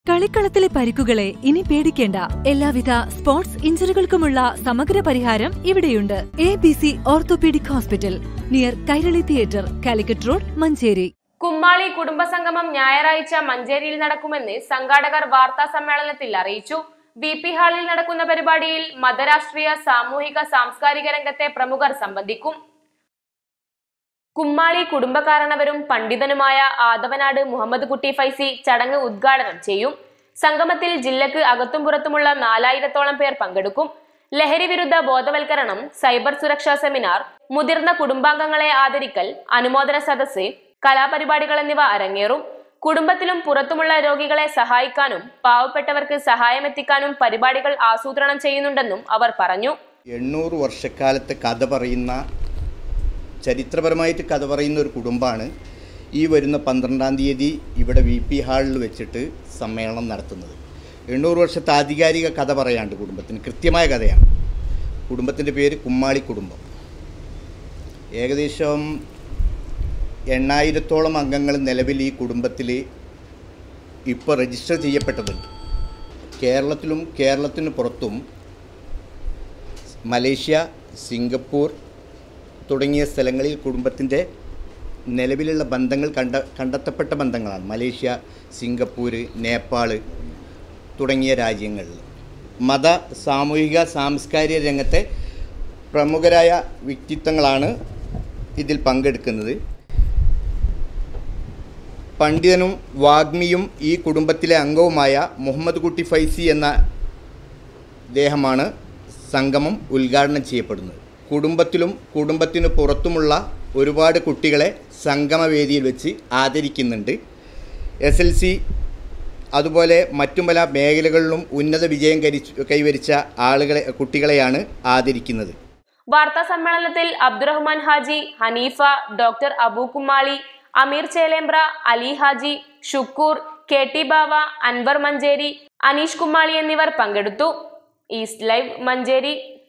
കളിക്കളത്തിലെ പരിക്കുകളെ ഇനി പേടിക്കേണ്ട എല്ലാവിധ സ്പോർട്സ് ഇഞ്ചുറികൾക്കുമുള്ള സമഗ്ര പരിഹാരം ഇവിടെയുണ്ട് A B C orthopaedic hospital near Kairali theatre Calicut road Manjeri Kummali കുടുംബസംഗമം ഞായറാഴ്ച മഞ്ചേരിയിൽ നടക്കുമെന്ന് സംഘാടകർ വാർത്താ സമ്മേളനത്തിൽ അറിയിച്ചു വി പി ഹാളിൽ നടക്കുന്ന പരിപാടിയിൽ മതരാഷ്ട്രീയ സാമൂഹിക സാംസ്കാരിക രംഗത്തെ പ്രമുഖർ സംബന്ധിക്കും കുമ്മാളി കുടുംബകാരണവരും പണ്ഡിതനുമായ ആദവനാട് മുഹമ്മദ് കുട്ടി ഫൈസി ചടങ്ങ് ഉദ്ഘാടനം ചെയ്യും സംഗമത്തിൽ ജില്ലക്ക് അകത്തും പുറത്തുമുള്ള നാലായിരത്തോളം പേർ പങ്കെടുക്കും ലഹരി വിരുദ്ധ ബോധവൽക്കരണം സൈബർ സുരക്ഷാ സെമിനാർ മുതിർന്ന കുടുംബാംഗങ്ങളെ ആദരിക്കൽ അനുമോദന സദസ്സ് കലാപരിപാടികൾ എന്നിവ അരങ്ങേറും കുടുംബത്തിലും പുറത്തുമുള്ള രോഗികളെ സഹായിക്കാനും പാവപ്പെട്ടവർക്ക് സഹായമെത്തിക്കാനും പരിപാടികൾ ആസൂത്രണം ചെയ്യുന്നുണ്ടെന്നും അവർ പറഞ്ഞു എണ്ണൂറ് വർഷക്കാലത്തെ കഥ പറയുന്ന ചരിത്രപരമായിട്ട് കഥ പറയുന്ന ഒരു കുടുംബമാണ് ഈ വരുന്ന പന്ത്രണ്ടാം തീയതി ഇവിടെ വി പി ഹാളിൽ വെച്ചിട്ട് സമ്മേളനം നടത്തുന്നത് എണ്ണൂറ് വർഷത്തെ ആധികാരിക കഥ പറയാണ്ട് കുടുംബത്തിന് കൃത്യമായ കഥയാണ് കുടുംബത്തിൻ്റെ പേര് കുമ്മാളി കുടുംബം ഏകദേശം എണ്ണായിരത്തോളം അംഗങ്ങൾ നിലവിൽ ഈ കുടുംബത്തിൽ ഇപ്പോൾ രജിസ്റ്റർ ചെയ്യപ്പെട്ടതുണ്ട് കേരളത്തിലും കേരളത്തിന് പുറത്തും മലേഷ്യ സിംഗപ്പൂർ തുടങ്ങിയ സ്ഥലങ്ങളിൽ കുടുംബത്തിൻ്റെ നിലവിലുള്ള ബന്ധങ്ങൾ കണ്ട കണ്ടെത്തപ്പെട്ട ബന്ധങ്ങളാണ് മലേഷ്യ സിംഗപ്പൂർ നേപ്പാൾ തുടങ്ങിയ രാജ്യങ്ങളിൽ മത സാമൂഹിക സാംസ്കാരിക രംഗത്തെ പ്രമുഖരായ വ്യക്തിത്വങ്ങളാണ് ഇതിൽ പങ്കെടുക്കുന്നത് പണ്ഡിതനും വാഗ്മിയും ഈ കുടുംബത്തിലെ അംഗവുമായ മുഹമ്മദ് കുട്ടി ഫൈസി എന്ന ഇദ്ദേഹമാണ് സംഗമം ഉദ്ഘാടനം ചെയ്യപ്പെടുന്നത് കുടുംബത്തിലും കുടുംബത്തിനു പുറത്തുമുള്ള ഒരുപാട് കുട്ടികളെ സംഗമവേദിയിൽ വെച്ച് ആദരിക്കുന്നുണ്ട് എസ് എൽ സി അതുപോലെ മറ്റു പല മേഖലകളിലും ഉന്നത വിജയം കരിച്ചു കൈവരിച്ച ആളുകളെ കുട്ടികളെയാണ് ആദരിക്കുന്നത് വാർത്താ സമ്മേളനത്തിൽ Abdurahman Haji Haneefa doctor Abu Kummali Ameer Chelembra Ali Haji Shukkoor K T Bava Anwar Manjeri Aneesh Kummali എന്നിവർ പങ്കെടുത്തു ഈസ്റ്റ് ലൈവ് മഞ്ചേരി